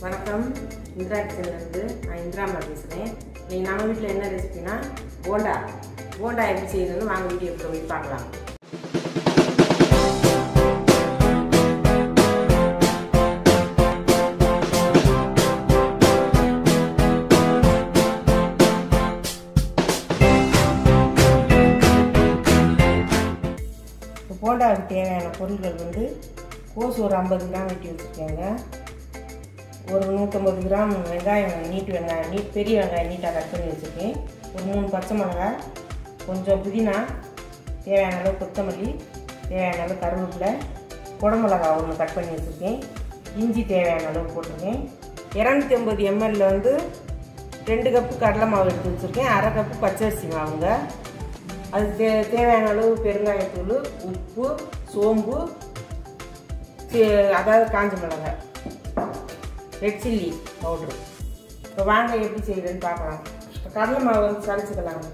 வணக்கம் இந்திரா கிச்சன்லேருந்து நான் இந்திராமா பேசுகிறேன் இன்னைக்கு நம்ம வீட்டில் என்ன ரெசிபினா போண்டா போண்டா எப்படி செய்யணும்னு வாங்க வீடியோ போய் பார்க்கலாம் இப்போ போண்டாவுக்கு தேவையான பொருட்கள் வந்து கோஸ் ஒரு ஐம்பது கிராம் வெட்டி வச்சுருக்கேங்க ஒரு நூற்றம்பது கிராம் வெங்காயம் நீட்டு வெங்காயம் நீட் பெரிய வெங்காயம் நீட்டாக கட் பண்ணி வச்சுருக்கேன் ஒரு மூணு பச்சை மிளகாய் கொஞ்சம் புதினா தேவையான அளவு கொத்தமல்லி தேவையான அளவு கருவேப்பிலை குடமிளகா ஒன்று கட் பண்ணி வச்சுருக்கேன் இஞ்சி தேவையான அளவு போட்டிருக்கேன் இரநூத்தி ஐம்பது எம்எல்ல வந்து ரெண்டு கப்பு கடலை மாவு எடுத்து வச்சுருக்கேன் அரை கப்பு பச்சரிசி மாவுங்க அதுக்கு தே தேவையான அளவு பெருங்காயத்தூள் உப்பு சோம்பு சே- அதாவது காஞ்ச மிளகாய் ரெட் சில்லி பவுட்ரு இப்போ வாங்க எப்படி செய்யுதுன்னு பார்க்கலாம் இப்போ கடலை மாவு வந்து சளிச்சுக்கலாம்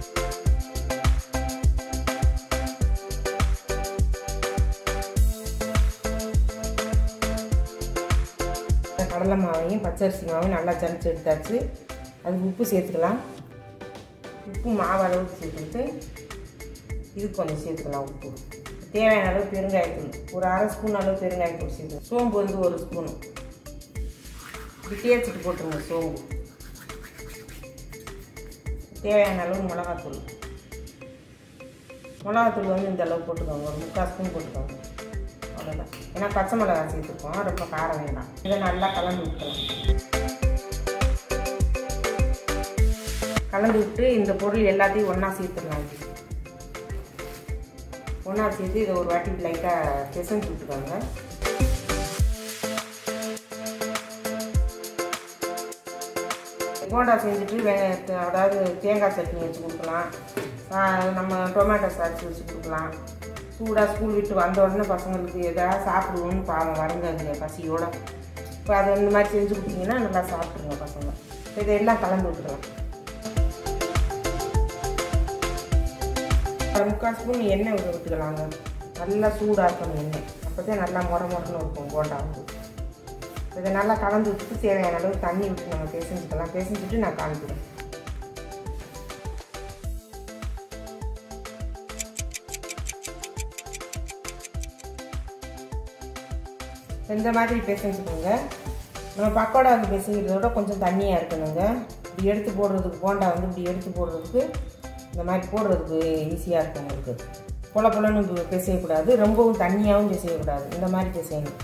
கடலை மாவையும் பச்சரிசி மாவையும் நல்லா சளிச்சு எடுத்தாச்சு அதுக்கு உப்பு சேர்த்துக்கலாம் உப்பு மாவு அளவுக்கு சேர்த்துக்கிட்டு இதுக்கு கொஞ்சம் சேர்த்துக்கலாம் உப்பு தேவையான அளவு பெருங்காயத்தூள் ஒரு அரை ஸ்பூன் அளவு பெருங்காயத்தூள் சேர்த்து சோம்பு வந்து ஒரு ஸ்பூனு இப்படி தேய்ச்சிட்டு போட்டுருங்க சோம்பு தேவையான அளவு மிளகாத்தூள் மிளகாத்தூள் வந்து இந்த அளவு போட்டுக்கோங்க ஒரு முக்கால் ஸ்பூன் போட்டுக்கோங்க அவ்வளோதான் ஏன்னா பச்சை மிளகாய் சேர்த்துப்போம் ரொம்ப காரம் வேண்டாம் இதை நல்லா கலந்து விட்டுக்கலாம் கலந்து விட்டு இந்த பொருள் எல்லாத்தையும் ஒன்றா சேர்த்துடலாம் இது ஒன்றா சேர்த்து இதை ஒரு வாட்டி லைட்டாக பிசைஞ்சு விட்டுக்கோங்க போண்டா செஞ்சுட்டு வே அதாவது தேங்காய் சட்னி வச்சு கொடுக்கலாம் ஆ, நம்ம டொமேட்டோ சாஸ் வச்சு கொடுக்கலாம் சூடாக ஸ்கூல் விட்டு வந்த உடனே பசங்களுக்கு எதாவது சாப்பிடுவோம்னு பாவம் வருங்க பசியோட இப்போ அது இந்த மாதிரி செஞ்சு கொடுத்தீங்கன்னா நல்லா சாப்பிட்ருங்க பசங்க இப்போ இதெல்லாம் கலந்து விட்டுக்கலாம் ஒரு முக்கால் ஸ்பூன் எண்ணெய் விட விட்டுக்கலாங்க நல்லா சூடாக இருக்கணும் எண்ணெய் அப்போ தான் நல்லா முற முறன்னு இருக்கும் போண்டா வந்து இதை நல்லா கலந்து விட்டுட்டு தேவையான அளவு தண்ணி விட்டு நம்ம பிசைஞ்சுக்கலாம் பிசைஞ்சிட்டு நான் காமிக்கிறேன் இந்த மாதிரி பிசைஞ்சுக்கோங்க நம்ம பக்கோடாவுக்கு பிசைக்கிறத விட கொஞ்சம் தண்ணியாக இருக்கணுங்க இப்படி எடுத்து போடுறதுக்கு போண்டா வந்து இப்படி எடுத்து போடுறதுக்கு இந்த மாதிரி போடுறதுக்கு ஈஸியாக இருக்கும் உங்களுக்கு பொல பொலன்னு பிசையக்கூடாது ரொம்பவும் தண்ணியாகவும் பிசையக்கூடாது இந்த மாதிரி பிசையணும்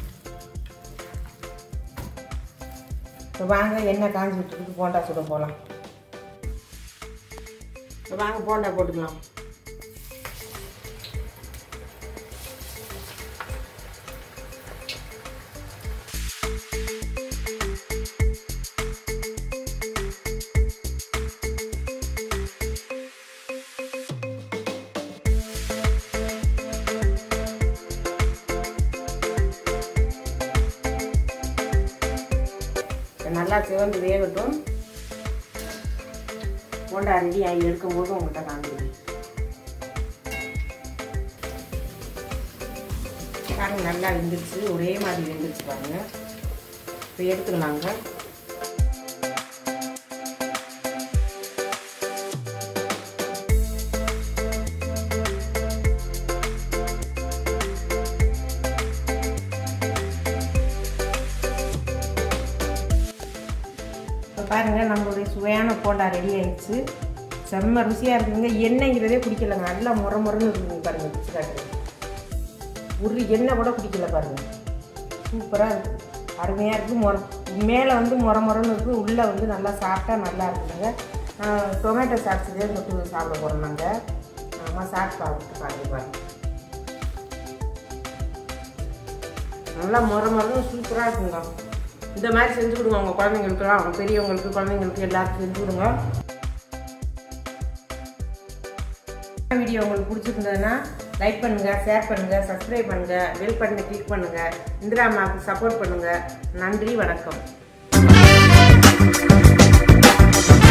இப்போ வாங்க எண்ணெய் காஞ்சி விட்டுட்டு போண்டா சுட போகலாம் இப்போ வாங்க போண்டா போட்டுக்கலாம் இது நல்லா சிவந்து வேகட்டும் போண்டா ரெடி ஆகி எடுக்கும்போது உங்கள்கிட்ட காமிக்கிறேன் பாருங்க நல்லா வெந்துருச்சு ஒரே மாதிரி வெந்துருச்சு பாருங்க இப்போ எடுத்துக்கலாங்க இப்போ பாருங்கள் நம்மளுடைய சுவையான போண்டா ரெடி ஆயிடுச்சு செம்ம ருசியாக இருக்குங்க எண்ணெய்ங்கிறதே குடிக்கலங்க நல்லா முற முறன்னு இருக்குங்க பாருங்கள் பிச்சு காட்டுறது ஒரு எண்ணெய் கூட குடிக்கல பாருங்கள் சூப்பராக இருக்குது அருமையாக இருக்குது முற மேலே வந்து முற முறன்னு இருக்குது உள்ளே வந்து நல்லா சாப்பிட்டா நல்லா இருக்குதுங்க டொமேட்டோ சாப்ஸுலேயே தொட்டு சாப்பிட போகிறோம் நாங்கள் ஆமாம் சாப்பிட்டு பார்த்துட்டு பாருங்க பாருங்க நல்லா முற முறன்னு சூப்பராக இருக்குங்க இந்த மாதிரி செஞ்சு கொடுங்க உங்கள் குழந்தைங்களுக்குலாம் அவங்க பெரியவங்களுக்கு குழந்தைங்களுக்கு எல்லாருக்கும் செஞ்சு கொடுங்க வீடியோ உங்களுக்கு பிடிச்சிருந்ததுன்னா லைக் பண்ணுங்கள் ஷேர் பண்ணுங்கள் சப்ஸ்கிரைப் பண்ணுங்கள் பெல் பட்டனை கிளிக் பண்ணுங்கள் இந்திரா அம்மாவுக்கு சப்போர்ட் பண்ணுங்கள் நன்றி வணக்கம்